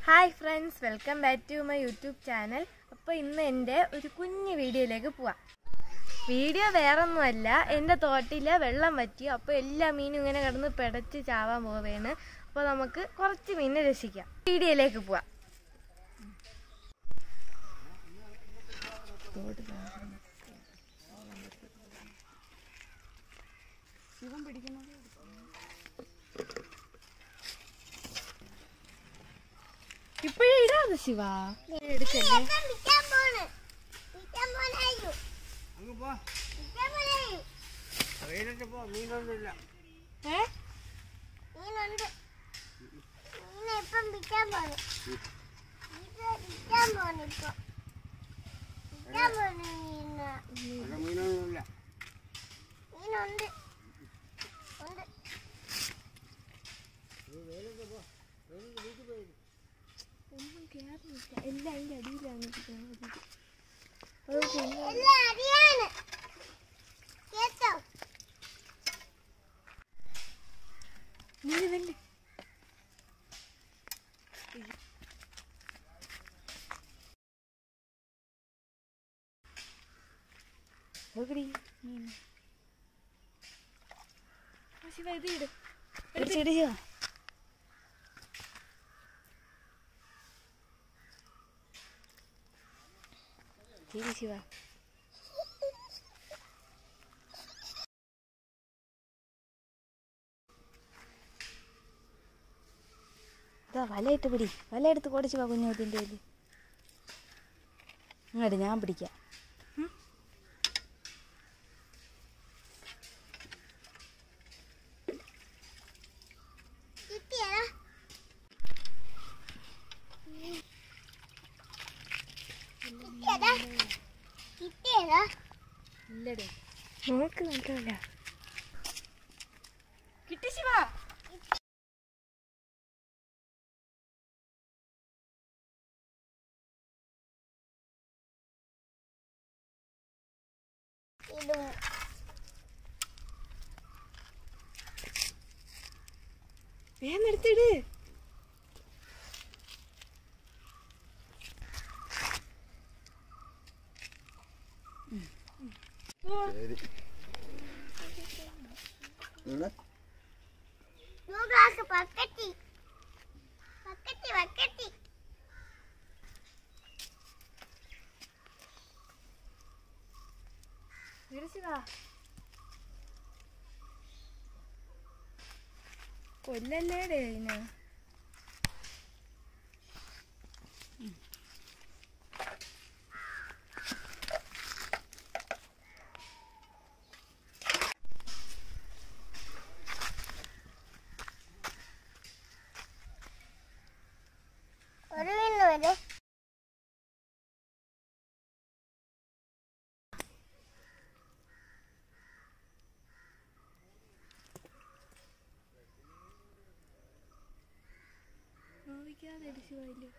Hi friends welcome back to my YouTube channel അപ്പോൾ ഇന്ന് എൻ്റെ ഒരു കുഞ്ഞു വീഡിയോയിലേക്ക് പോവാം വീഡിയോ വേറൊന്നുമല്ല എൻ്റെ തോട്ടിലെ വെള്ളം വറ്റി അപ്പോൾ എല്ലാ മീനും ഇങ്ങനെ കിടന്ന് പിടച്ച് ചാവാൻ പോവുകയാണ് അപ്പോൾ നമുക്ക് കുറച്ച് മീനെ രക്ഷിക്കാം വീഡിയോയിലേക്ക് പോവാം ഇപ്പോഴേ ഇടാതെ ശിവ എടുക്കല്ലേ അങ്ങ് പോ വെയിലത്ത് പോ മീനൊന്നുമില്ല ഏ ഇപ്പം വിൽക്കാൻ പോണ് വിൽക്കാൻ പോണ് ഇപ്പൊ വിൽക്കാൻ പോണ് മീന അവിടെ മീനൊന്നുമില്ല മീനുണ്ട് ഉണ്ട് ഒന്നും കേറുന്നില്ല എല്ലാം അതിൻ്റെ അടിയിലാണ് ഇരിക്കുന്നത്. എല്ലാം അറിയാണ് കേട്ടോ നീ വല്ലേ നോക്കടി ശിവ ഇത് ഇട് എടുത്തിട് ശിവ ശരി ശിവ ഇതാ വലയിട്ട് പിടി വല എടുത്ത് കൊടുച്ചു വാ കുഞ്ഞോത്തിൻ്റെ കയ്യിൽ ഇങ്ങോട്ട് ഞാൻ പിടിക്കാം കിട്ടിയടാ കിട്ടിയടാ കിട്ടിയടാ ഇല്ലടേ നോക്ക് നോക്കല്ല കിട്ടി ശിവ ഇടും വേഗം എടുത്തിട് ശരി നൂറാക്ക് പക്കറ്റി പക്കറ്റി പക്കറ്റി വിട് ശിവ കൊല്ലല്ലേടേ അതിനെ ഒരു മീൻ വരെ നോവിക്കാതെ ഇട് ശിവ ഇല്ല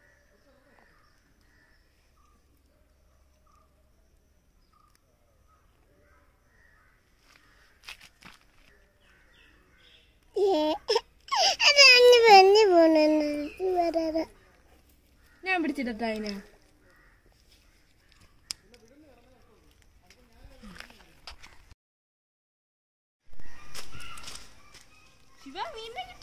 അത് അങ്ങ് വെഞ്ഞു പോണു വരാതെ ഞാൻ പിടിച്ചിട്ടാ അതിനെ ശിവ മീനെ